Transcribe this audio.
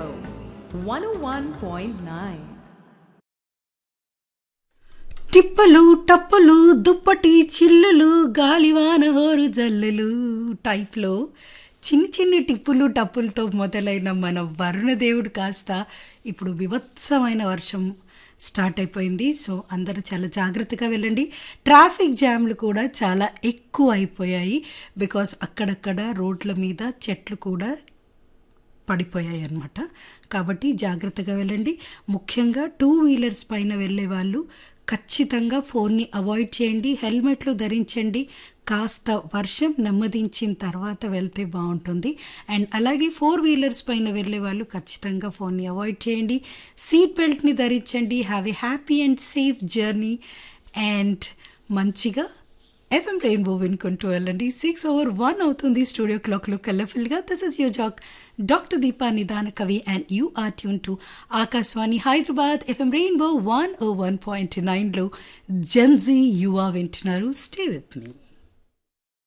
Rainbow 101.9. టిప్పలు టప్పులు దుప్పటి చిల్లులు గాలివాన హోరు జల్లులు టైప్లో చిన్ని చిన్ని టిప్పులు టప్పులతో మొదలైన మన వరుణదేవుడు కాస్త ఇప్పుడు వివత్సమైన వర్షం స్టార్ట్ అయిపోయింది సో అందరూ చాలా జాగ్రత్తగా వెళ్ళండి ట్రాఫిక్ జామ్లు కూడా చాలా ఎక్కువ అయిపోయాయి బికాస్ అక్కడక్కడ రోడ్ల మీద చెట్లు కూడా పడిపోయాయి అన్నమాట కాబట్టి జాగ్రత్తగా వెళ్ళండి ముఖ్యంగా టూ వీలర్స్ పైన వెళ్ళే వాళ్ళు ఖచ్చితంగా ఫోన్ని అవాయిడ్ చేయండి హెల్మెట్లు ధరించండి కాస్త వర్షం నెమ్మదించిన తర్వాత వెళ్తే బాగుంటుంది అండ్ అలాగే ఫోర్ వీలర్స్ పైన వెళ్ళే వాళ్ళు ఖచ్చితంగా ఫోన్ని అవాయిడ్ చేయండి సీట్ బెల్ట్ని ధరించండి have a happy and safe journey and మంచిగా ఎఫ్ఎం రెయిన్బో వినుకుంటూ వెళ్ళండి సిక్స్ ఓవర్ వన్ అవుతుంది స్టూడియో క్లాక్లో కలర్ఫుల్గా this is your jock doctor Deepa Nidana Kavi and you are tuned to Akashvani Hyderabad FM rainbow one o one point నైన్లో జన్జీ యువా వింటున్నారు స్టే విత్ మీ